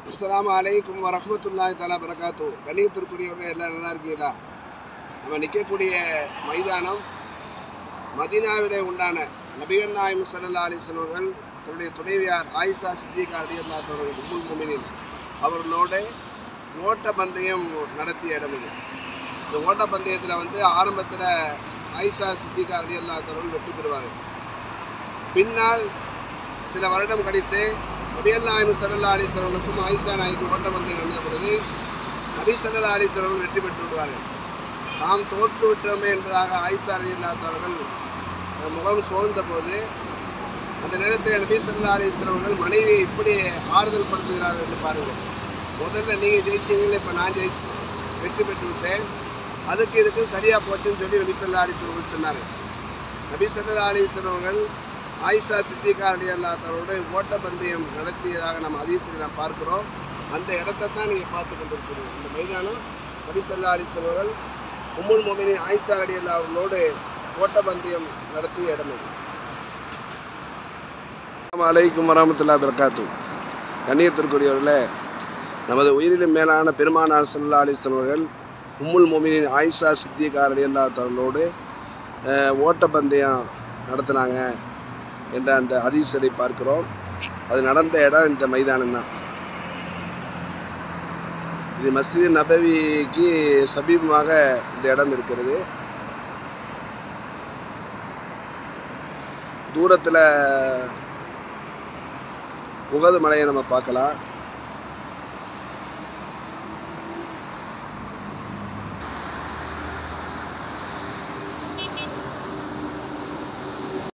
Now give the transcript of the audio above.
அஸ்ஸலாமு அலைக்கும் வரஹ்மத்துல்லாஹி தஆலா பரகாத்து கண்ணியத்திற்குரியவர்களே எல்லாம் நல்லா இருக்கீங்களா நம்ம நிற்கக்கூடிய மைதானம் மதீனாவிலே உண்டான நபிகள் நாயம் சல்லா அலிஸ்லாம் அவர்கள் தன்னுடைய துணைவியார் ஆயிஷா சித்திகா அலியல்லாத் அவர்கள் உம்முல் முமினின் அவர்களோட ஓட்ட பந்தயம் நடத்திய இடம் இது இந்த ஓட்ட பந்தயத்தில் வந்து ஆரம்பத்தில் ஆயிஷா சித்திகா அலியல்லாத் அவர்கள் வெற்றி பெறுவார்கள் பின்னால் சில வருடம் கழித்து நபியல் நாயம் சல்லா அலிஸ்வர்களுக்கும் ஆயிஷா நாய்க்கும் ஓட்ட பந்தயம் நடந்த பிறகு நபி சல்லா அலிஸ்வர்கள் வெற்றி பெற்று விடுவார்கள் தாம் தோற்று விட்டோமே என்பதாக ஆயிஷா அலியல்லாத் அவர்கள் முகம் சோர்ந்த போது அந்த நேரத்தில் நபி சல்லா அலிஸ்வர்கள் மனைவியை இப்படி ஆறுதல் படுத்துகிறார்கள் என்று பாருங்கள் முதல்ல நீங்கள் ஜெயிச்சீங்களே இப்போ நான் ஜெயிச்சு வெற்றி பெற்று விட்டேன் அதுக்கு இதுக்கு சரியாக போச்சுன்னு சொல்லி நபி சல்லா அலிஸ்வர்கள் சொன்னார் நபி சல்லா அலிஸ்வர்கள் ஆயிஷா சித்திகா அலி அல்லாத்தவரோட ஓட்டப்பந்தயம் நடத்தியதாக நம்ம அதிசயில் நாம் பார்க்கிறோம் அந்த இடத்தை தான் நீங்கள் பார்த்து கொண்டிருக்கிறோம் இந்த மைதானம் நபி சல்லா அலிஸ்வர்கள் உம்முல் மொமினி ஆயிஷா அலி அல்லா அவர்களோடு ஓட்டப்பந்தயம் நடத்திய இடம் இது அலைக்கும் வரமத்துல்லா பிரகாத்து கண்ணியத்திற்குரியவர்களே நமது உயிரிலும் மேலான பெருமானார் சல்லா அலிஸ்லாம் அவர்கள் உம்முல் மொமினின் ஆயிஷா சித்திகா அலி அல்லா அவர்களோடு ஓட்டப்பந்தயம் நடத்தினாங்க என்ற அந்த அதிசலை பார்க்கிறோம் அது நடந்த இடம் இந்த மைதானம் தான் இது மஸ்ஜித் நபவிக்கு சமீபமாக இந்த இடம் இருக்கிறது தூரத்தில் உகது மலையை நம்ம பார்க்கலாம்